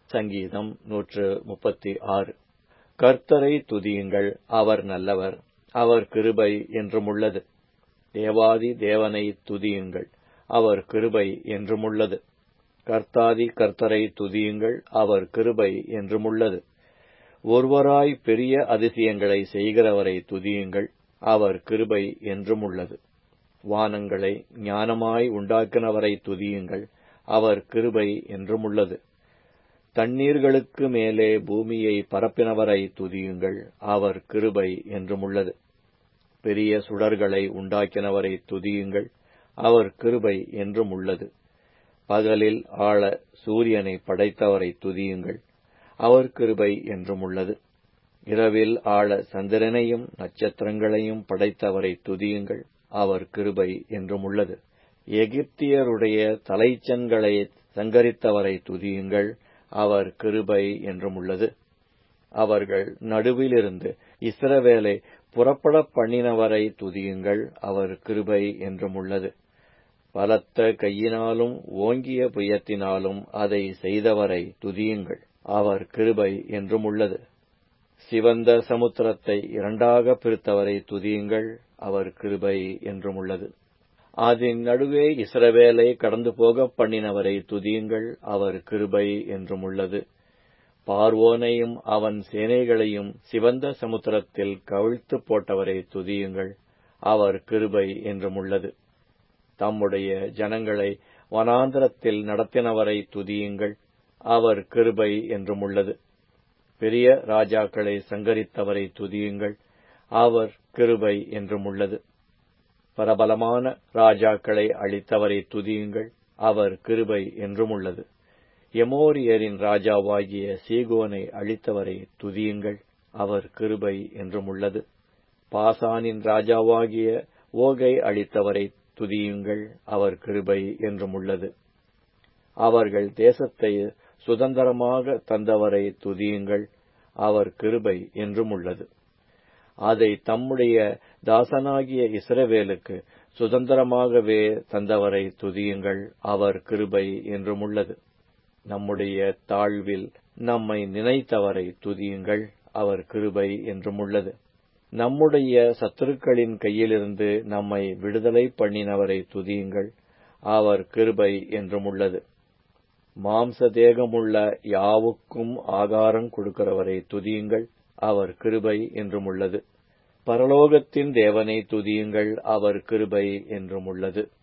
சங்கீதம் நூற்று முப்பத்தி ஆறு கர்த்தரை துதியுங்கள் அவர் நல்லவர் அவர் கிருபை என்றுமுள்ளது தேவாதி தேவனை துதியுங்கள் அவர் கிருபை என்றுமுள்ளது கர்த்தாதி கர்த்தரை துதியுங்கள் அவர் கிருபை என்றுமுள்ளது ஒருவராய் பெரிய அதிசயங்களை செய்கிறவரை துதியுங்கள் அவர் கிருபை என்றுமுள்ளது வானங்களை ஞானமாய் உண்டாக்கினவரை துதியுங்கள் அவர் கிருபை என்றுமுள்ளது தண்ணீர்களுக்கு மேலே பூமியை பரப்பினவரை துதியுங்கள் அவர் கிருபை என்றுமுள்ளது பெரிய சுடர்களை உண்டாக்கினவரை துதியுங்கள் அவர் கிருபை என்றும் உள்ளது பகலில் ஆள சூரியனை படைத்தவரை துதியுங்கள் அவர் கிருபை என்றும் உள்ளது இரவில் ஆள சந்திரனையும் நட்சத்திரங்களையும் படைத்தவரை துதியுங்கள் அவர் கிருபை என்றும் உள்ளது எகிப்தியருடைய தலைச்சன்களை சங்கரித்தவரை துதியுங்கள் அவர் கிருபை என்றும் உள்ளது அவர்கள் நடுவிலிருந்து இஸ்ரவேலை புறப்பட பண்ணினவரை துதியுங்கள் அவர் கிருபை என்றும் உள்ளது பலத்த கையினாலும் ஓங்கிய புயத்தினாலும் அதை செய்தவரை துதியுங்கள் அவர் கிருபை என்றும் உள்ளது சிவந்த சமுத்திரத்தை இரண்டாக பிரித்தவரை துதியுங்கள் அவர் கிருபை என்றும் உள்ளது அதன் நடுவே இஸ்ரவேலை கடந்து போக பண்ணினவரை துதியுங்கள் அவர் கிருபை என்றும் உள்ளது பார்வோனையும் அவன் சேனைகளையும் சிவந்த சமுத்திரத்தில் கவிழ்த்து போட்டவரை துதியுங்கள் அவர் கிருபை என்றும் உள்ளது தம்முடைய ஜனங்களை வனாந்திரத்தில் நடத்தினவரை துதியுங்கள் அவர் கிருபை என்றும் உள்ளது பெரிய ராஜாக்களை சங்கரித்தவரை துதியுங்கள் அவர் கிருபை என்றும் உள்ளது பரபலமான ராஜாக்களை அளித்தவரை துதியுங்கள் அவர் கிருபை என்றும் உள்ளது எமோரியரின் ராஜாவாகிய சீகோனை அழித்தவரை துதியுங்கள் அவர் கிருபை என்றும் உள்ளது பாசானின் ராஜாவாகிய ஓகை அழித்தவரை துதியுங்கள் அவர் கிருபை என்றும் உள்ளது அவர்கள் தேசத்தை சுதந்திரமாக தந்தவரை துதியுங்கள் அவர் கிருபை என்றும் உள்ளது அதை தம்முடைய தாசனாகிய இஸ்ரவேலுக்கு சுதந்திரமாகவே தந்தவரை துதியுங்கள் அவர் கிருபை என்றும் உள்ளது நம்முடைய தாழ்வில் நம்மை நினைத்தவரை துதியுங்கள் அவர் கிருபை என்றும் உள்ளது நம்முடைய சத்துருக்களின் கையிலிருந்து நம்மை விடுதலை பண்ணினவரை துதியுங்கள் அவர் கிருபை என்றும் உள்ளது மாம்ச தேகமுள்ள யாவுக்கும் ஆகாரம் கொடுக்கிறவரை துதியுங்கள் அவர் கிருபை என்றும் உள்ளது பரலோகத்தின் தேவனை துதியுங்கள் அவர் கிருபை என்றும் உள்ளது